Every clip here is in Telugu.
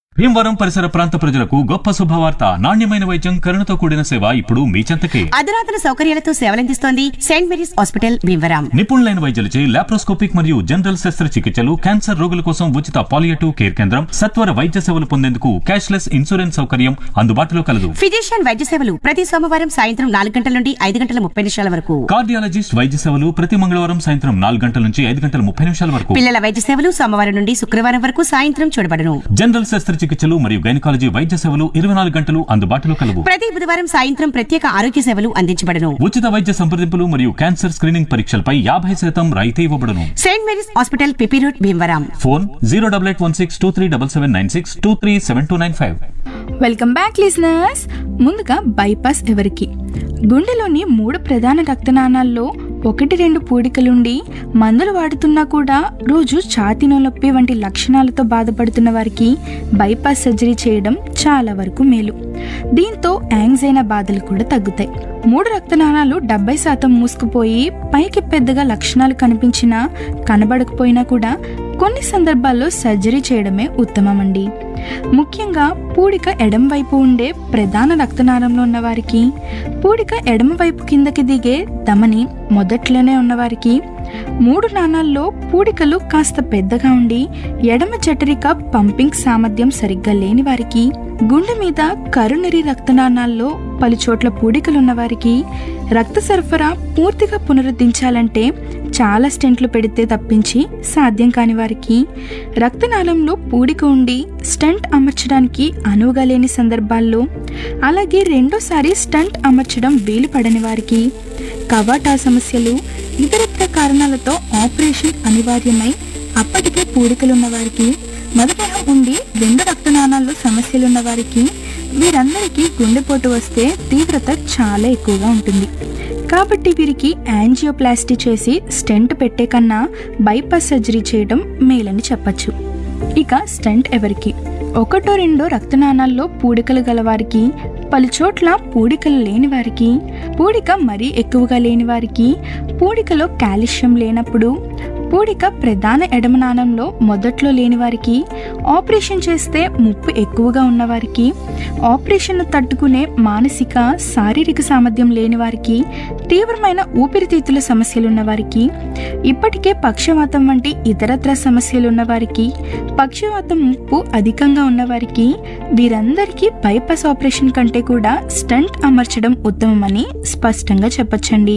భీమవరం పరిసర ప్రాంత ప్రజలకు గొప్ప శుభవార్త నాణ్యమైన వైద్యం కరుణతో కూడిన సేవ ఇప్పుడు మీ చెంతకే అధునాతన సౌకర్యాలతో సేవలందిస్తోంది సెయింట్ మేరీస్ హాస్పిటల్ భీమవరం నిపుణులైన వైద్యులచే లాప్రోస్కోపిక్ మరియు జనరల్ శస్త్రచికిత్సలు క్యాన్సర్ రోగుల కోసం ఉచిత పాలియేటివ్ కేర్ కేంద్రం సత్వర వైద్య సేవలు పొందేందుకు క్యాష్లెస్ ఇన్సూరెన్స్ సౌకర్యం అందుబాటులో కలదు ఫిజిషియన్ వైద్య సేవలు ప్రతి సోమవారం సాయంత్రం నాలుగు గంటల నుండి ఐదు గంటల ముప్పై నిమిషాల వరకు కార్డియాలజిస్ట్ వైద్య సేవలు ప్రతి మంగళవారం సాయంత్రం నాలుగు గంటల నుంచి ఐదు గంటల ముప్పై నిమిషాల వరకు పిల్లల వైద్య సేవలు సోమవారం నుండి శుక్రవారం వరకు సాయంత్రం చూడబడను జనరల్ శస్త్రచికిత్సలు మరియు గైనకాలజీ వైద్య సేవలు ఇరవై నాలుగు గంటలు అందుబాటులో కలవు ప్రతి బుధవారం సాయంత్రం ప్రత్యేక ఆరోగ్య సేవలు అందించబడను ఉచిత వైద్య సంప్రదింపులు మరియు క్యాన్సర్ స్క్రీనింగ్ పరీక్షలపై యాభై శాతం రాయితీ ఇవ్వబడును Saint Mary's hospital PP road Bhimavaram phone zero double eight one six two three double seven nine six two three seven two nine five welcome back listeners ముందుగా బైపాస్ ఎవరికి గుండెలోని మూడు ప్రధాన రక్తనాళాల్లో ఒకటి రెండు పూడికలుండి మందులు వాడుతున్నా కూడా రోజు ఛాతీ నొప్పి వంటి లక్షణాలతో బాధపడుతున్న వారికి బైపాస్ సర్జరీ చేయడం చాలా వరకు మేలు దీంతో యాంగ్జైనా బాధలు కూడా తగ్గుతాయి మూడు రక్తనాళాలు డెబ్బై శాతం మూసుకుపోయి పైకి పెద్దగా లక్షణాలు కనిపించినా కనబడకపోయినా కూడా కొన్ని సందర్భాల్లో సర్జరీ చేయడమే ఉత్తమమండి ముఖ్యంగా పూడిక ఎడమ వైపు ఉండే ప్రధాన రక్తనాళంలో ఉన్నవారికి పూడిక ఎడమ వైపు కిందకి దిగే ధమని మొదట్లోనే ఉన్నవారికి మూడు నాణాల్లో పూడికలు కాస్త పెద్దగా ఉండి ఎడమ జఠరిక పంపింగ్ సామర్థ్యం సరిగ్గా లేని వారికి గుండె మీద కరునరి రక్తనాళాల్లో పలు చోట్ల పూడికలున్న వారికి రక్త సరఫరా పూర్తిగా పునరుద్ధరించాలంటే చాలా స్టెంట్లు పెడితే తప్పించి సాధ్యం కాని వారికి రక్తనాళంలో పూడిక ఉండి స్టంట్ అమర్చడానికి అనువుగా లేని సందర్భాల్లో అలాగే రెండోసారి స్టంట్ అమర్చడం వీలు పడని వారికి కవాటా సమస్యలు ఇతరత్ర కారణాలతో ఆపరేషన్ అనివార్యమై అప్పటికే పూడికలున్న వారికి మధుమేహం ఉండి రెండు రక్తనాళాల్లో సమస్యలున్న వారికి వీరందరికీ గుండెపోటు వస్తే తీవ్రత చాలా ఎక్కువగా ఉంటుంది కాబట్టి వీరికి యాంజియోప్లాస్టీ చేసి స్టెంట్ పెట్టే కన్నా బైపాస్ సర్జరీ చేయడం మేలని చెప్పచ్చు ఇక స్టెంట్ ఎవరికి ఒకటో రెండో రక్తనాళాల్లో పూడికలు గల వారికి పలు చోట్ల పూడికలు లేని వారికి పూడిక మరీ ఎక్కువగా లేని వారికి పూడికలో కాల్షియం లేనప్పుడు పూడిక ప్రధాన ఎడమనాళంలో మొదట్లో లేని వారికి ఆపరేషన్ చేస్తే ముప్పు ఎక్కువగా ఉన్నవారికి ఆపరేషన్ను తట్టుకునే మానసిక శారీరక సామర్థ్యం లేని వారికి తీవ్రమైన ఊపిరితిత్తుల సమస్యలున్న వారికి ఇప్పటికే పక్షవాతం వంటి ఇతరత్ర సమస్యలున్న వారికి పక్షవాతం ముప్పు అధికంగా ఉన్నవారికి వీరందరికీ బైపాస్ ఆపరేషన్ కంటే కూడా స్టంట్ అమర్చడం ఉత్తమమని స్పష్టంగా చెప్పొచ్చండి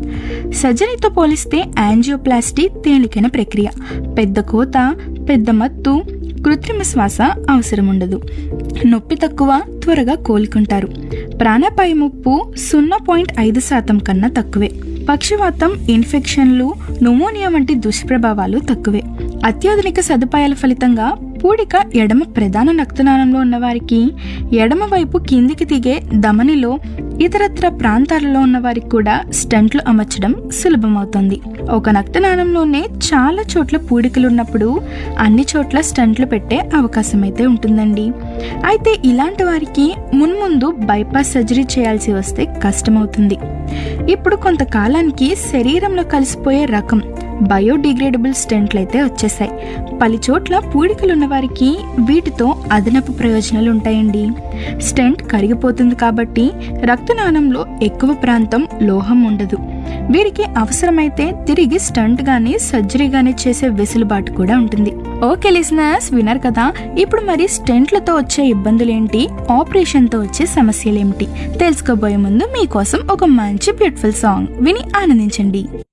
సర్జరీతో పోలిస్తే యాంజియోప్లాస్టీ తేలికైన ప్రక్రియ పెద్ద కోత పెద్ద మత్తు కృత్రిమ శ్వాస అవసరం ఉండదు నొప్పి తక్కువ త్వరగా కోలుకుంటారు ప్రాణాపాయ ముప్పు సున్నా పాయింట్ ఐదు శాతం కన్నా తక్కువే పక్షవాతం ఇన్ఫెక్షన్లు న్యూమోనియా వంటి దుష్ప్రభావాలు తక్కువే అత్యాధునిక సదుపాయాల ఫలితంగా పూడిక ఎడమ ప్రధాన రక్తనాళంలో ఉన్నవారికి ఎడమ వైపు కిందికి దిగే ధమనిలో ఇతరత్ర ప్రాంతాలలో ఉన్న వారికి కూడా స్టంట్లు అమర్చడం సులభమవుతుంది ఒక రక్తనాళంలోనే చాలా చోట్ల పూడికలు ఉన్నప్పుడు అన్ని చోట్ల స్టంట్లు పెట్టే అవకాశం అయితే ఉంటుందండి అయితే ఇలాంటి వారికి మున్ముందు బైపాస్ సర్జరీ చేయాల్సి వస్తే కష్టమవుతుంది ఇప్పుడు కొంతకాలానికి శరీరంలో కలిసిపోయే రకం బయోడిగ్రేడబుల్ స్టెంట్లు అయితే వచ్చేసాయి పలు చోట్ల పూడికలు ఉన్న వారికి వీటితో అదనపు ప్రయోజనాలు ఉంటాయండి స్టెంట్ కరిగిపోతుంది కాబట్టి రక్తనాళంలో ఎక్కువ ప్రాంతం లోహం ఉండదు వీరికి అవసరమైతే తిరిగి స్టంట్ గానీ సర్జరీ గానీ చేసే వెసులుబాటు కూడా ఉంటుంది ఓకే లిసనర్స్ వినర్ కదా ఇప్పుడు మరి స్టెంట్లతో వచ్చే ఇబ్బందులేంటి ఆపరేషన్తో వచ్చే సమస్యలేమిటి తెలుసుకోబోయే ముందు మీకోసం ఒక మంచి బ్యూటిఫుల్ సాంగ్ విని ఆనందించండి